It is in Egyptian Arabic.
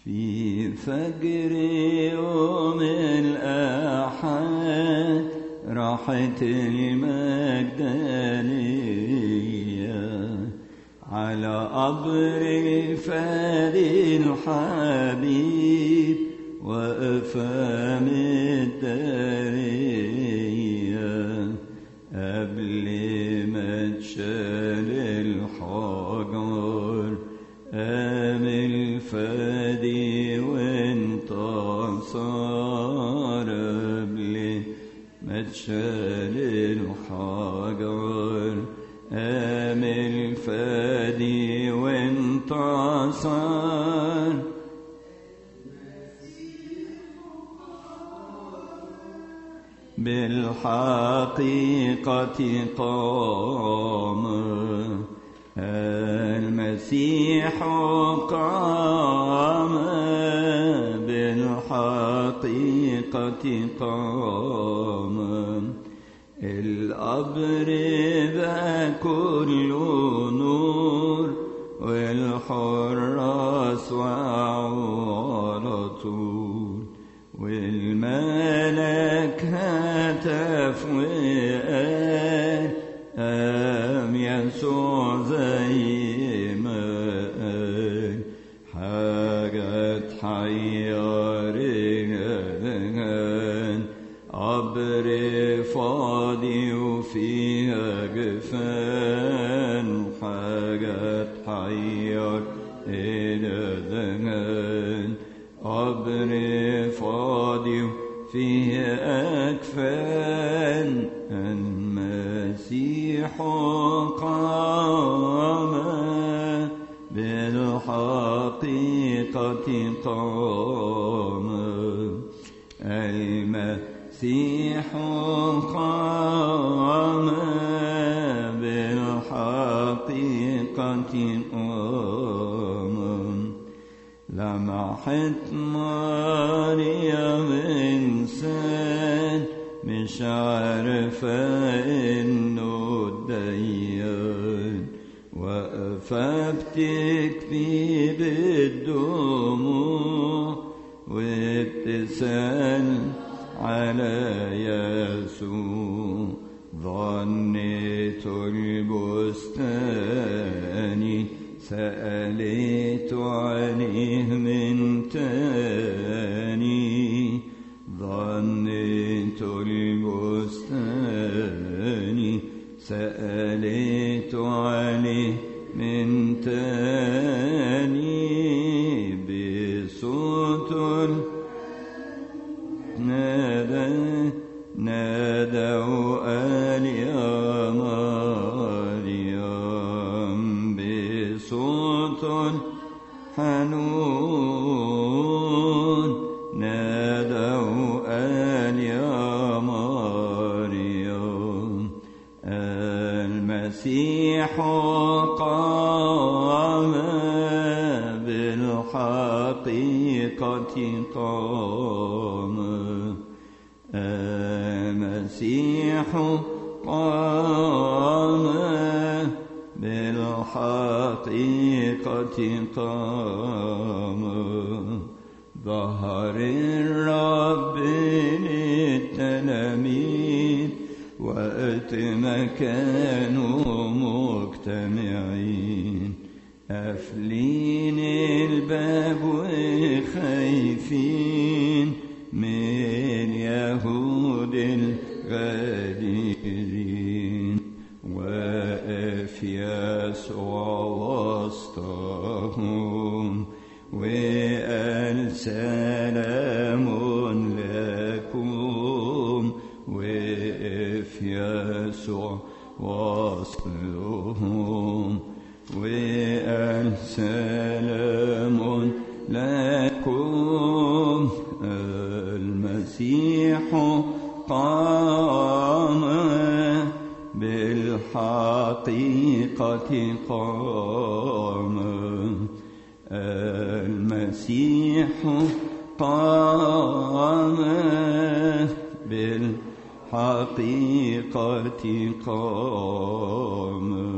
في فجر يوم الأحد راحت المجدلية على قبر فادي الحبيب وأفهم الدارية قبل ما تشال الحجر قام الفادي وانتصر قبل ما تشال الحجر قام الفادي وانتصر بالحقيقة قام المسيح قام بالحقيقة قام القبر ذا كل نور والحراس وعوا على طول والملك هتف وقال قام يسوع زي ما قال حاجة تحير الأذهان قبر فاضي وفيها جفان حاجة تحير الأذهان قبر فاضي وفيه أكفان المسيح قام بالحقيقة قام المسيح قام بالحقيقة قام لمحت مريم إنسان مش عارفة إنه الديان واقفة بتكفي بالدموع وبتسأل على يسوع ظنيت البستاني سألت عليه من تاني ظنيت البستاني سألت عليه من تاني بصوت نادى نادى وقال يا مريم بصوت حنون نادى وقال يا مريم المسيح قام بالحقيقة قام المسيح قام بالحقيقة قام ظهر الرب للتلاميذ وقت ما كانوا مجتمعين قافلين الباب وخايفين من يهود الغادرين واقف يسوع وسطهم وقال سلام لكم وقف يسوع وسطهم وقال سلام لكم المسيح قام بالحقيقة قام المسيح قام بالحقيقة قام